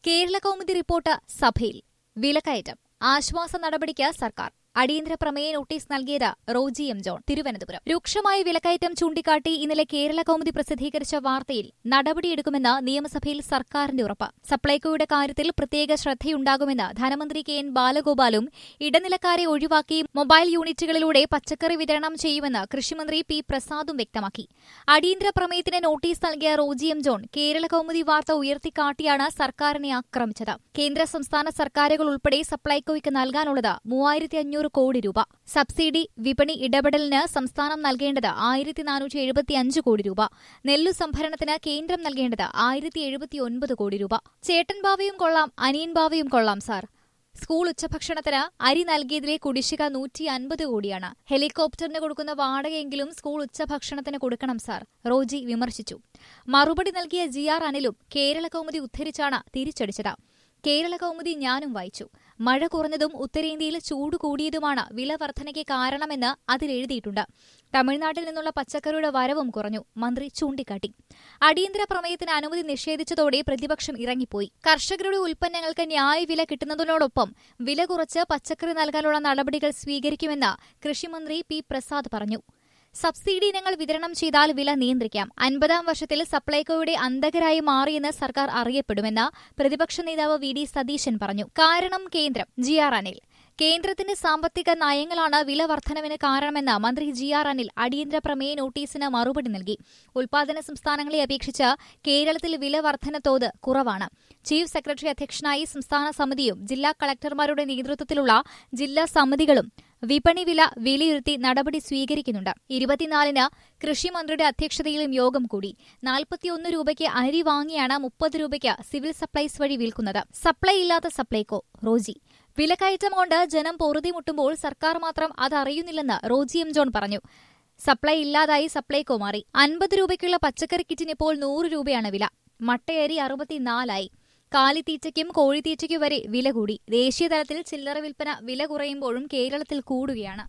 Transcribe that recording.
Kerala Kaumudi report സഭയിൽ വിലക്കയറ്റം ആശ്വാസ നടപടിക്ക് സർക്കാർ അടിയന്തര പ്രമേയ നോട്ടീസ് നൽകിയത് റോജി എം ജോൺ തിരുവനന്തപുരം രൂക്ഷമായ വിലക്കയറ്റം ചൂണ്ടിക്കാട്ടി ഇന്നലെ കേരള കൗമുദി പ്രസിദ്ധീകരിച്ച വാർത്തയിൽ നടപടിയെടുക്കുമെന്ന് നിയമസഭയിൽ സർക്കാരിന്റെ ഉറപ്പ് സപ്ലൈകോയുടെ കാര്യത്തിൽ പ്രത്യേക ശ്രദ്ധയുണ്ടാകുമെന്ന് ധനമന്ത്രി കെ എൻ ബാലഗോപാലും ഇടനിലക്കാരെ ഒഴിവാക്കി മൊബൈൽ യൂണിറ്റുകളിലൂടെ പച്ചക്കറി വിതരണം ചെയ്യുമെന്ന് കൃഷിമന്ത്രി പി പ്രസാദും വ്യക്തമാക്കി അടിയന്തര പ്രമേയത്തിന് നോട്ടീസ് നൽകിയ റോജി എം ജോൺ കേരള കൗമുദി വാർത്ത ഉയർത്തിക്കാട്ടിയാണ് സർക്കാരിനെ ആക്രമിച്ചത് കേന്ദ്ര സംസ്ഥാന സർക്കാരുകൾ ഉൾപ്പെടെ സപ്ലൈകോയ്ക്ക് നൽകാനുള്ളത് മൂവായിരത്തി അഞ്ഞൂറ് കോടി രൂപ സബ്സിഡി വിപണി ഇടപെടലിന് സംസ്ഥാനം നൽകേണ്ടത് ആയിരത്തി നാനൂറ്റി എഴുപത്തിയഞ്ച് കോടി രൂപ നെല്ലു സംഭരണത്തിന് കേന്ദ്രം നൽകേണ്ടത് ആയിരത്തി എഴുപത്തിയൊൻപത് കോടി രൂപ ചേട്ടൻ ബാവയും കൊള്ളാം അനിയൻ ബാവയും കൊള്ളാം സാർ സ്കൂൾ ഉച്ചഭക്ഷണത്തിന് അരി നൽകിയതിലെ കുടിശ്ശിക നൂറ്റി അൻപത് കോടിയാണ് ഹെലികോപ്റ്ററിന് കൊടുക്കുന്ന വാടകയെങ്കിലും സ്കൂൾ ഉച്ചഭക്ഷണത്തിന് കൊടുക്കണം സാർ റോജി വിമർശിച്ചു മറുപടി നൽകിയ ജി ആർ അനിലും കേരള കൗമുദി ഉദ്ധരിച്ചാണ് തിരിച്ചടിച്ചത് കേരള കൗമുദി ഞാനും വായിച്ചു മഴ കുറഞ്ഞതും ഉത്തരേന്ത്യയിൽ ചൂട് കൂടിയതുമാണ് വില വർധനയ്ക്ക് കാരണമെന്ന് അതിലെഴുതിയിട്ടുണ്ട് തമിഴ്നാട്ടിൽ നിന്നുള്ള പച്ചക്കറിയുടെ വരവും കുറഞ്ഞു മന്ത്രി ചൂണ്ടിക്കാട്ടി അടിയന്തര പ്രമേയത്തിന് അനുമതി നിഷേധിച്ചതോടെ പ്രതിപക്ഷം ഇറങ്ങിപ്പോയി കർഷകരുടെ ഉൽപ്പന്നങ്ങൾക്ക് ന്യായവില കിട്ടുന്നതിനോടൊപ്പം വില കുറച്ച് പച്ചക്കറി നൽകാനുള്ള നടപടികൾ സ്വീകരിക്കുമെന്ന് കൃഷിമന്ത്രി പി പ്രസാദ് പറഞ്ഞു സബ്സിഡി ഇനങ്ങൾ വിതരണം ചെയ്താൽ വില നിയന്ത്രിക്കാം അൻപതാം വർഷത്തിൽ സപ്ലൈകോയുടെ അന്തകരായി മാറിയെന്ന് സർക്കാർ അറിയപ്പെടുമെന്ന് പ്രതിപക്ഷ നേതാവ് വി ഡി സതീശൻ പറഞ്ഞു കാരണം കേന്ദ്രം ജി ആർ അനിൽ കേന്ദ്രത്തിന്റെ സാമ്പത്തിക നയങ്ങളാണ് വില വർധനവിന് കാരണമെന്ന് മന്ത്രി ജി ആർ അനിൽ അടിയന്തര പ്രമേയ നോട്ടീസിന് മറുപടി നൽകി ഉൽപാദന സംസ്ഥാനങ്ങളെ അപേക്ഷിച്ച് കേരളത്തിൽ വില വർധന തോത് കുറവാണ് ചീഫ് സെക്രട്ടറി അധ്യക്ഷനായി സംസ്ഥാന സമിതിയും ജില്ലാ കളക്ടർമാരുടെ നേതൃത്വത്തിലുള്ള ജില്ലാ സമിതികളും വിപണി വില വിലയിരുത്തി നടപടി സ്വീകരിക്കുന്നുണ്ട് ഇരുപത്തിനാലിന് കൃഷിമന്ത്രിയുടെ അധ്യക്ഷതയിലും യോഗം കൂടി നാൽപ്പത്തിയൊന്ന് രൂപയ്ക്ക് അരി വാങ്ങിയാണ് മുപ്പത് രൂപയ്ക്ക് സിവിൽ സപ്ലൈസ് വഴി വിൽക്കുന്നത് സപ്ലൈ ഇല്ലാത്ത സപ്ലൈകോ റോജി വിലക്കയറ്റം കൊണ്ട് ജനം പൊറുതിമുട്ടുമ്പോൾ സർക്കാർ മാത്രം അതറിയുന്നില്ലെന്ന് റോജി എം ജോൺ പറഞ്ഞു സപ്ലൈ ഇല്ലാതായി സപ്ലൈകോ മാറി അൻപത് രൂപയ്ക്കുള്ള പച്ചക്കറി കിറ്റിന് ഇപ്പോൾ നൂറ് രൂപയാണ് വില മട്ടയരി അറുപത്തിനാലായി കാലിത്തീറ്റയ്ക്കും കോഴിത്തീറ്റയ്ക്കും വരെ വില കൂടി ദേശീയതലത്തിൽ ചില്ലറ വിൽപ്പന വില കുറയുമ്പോഴും കേരളത്തിൽ കൂടുകയാണ്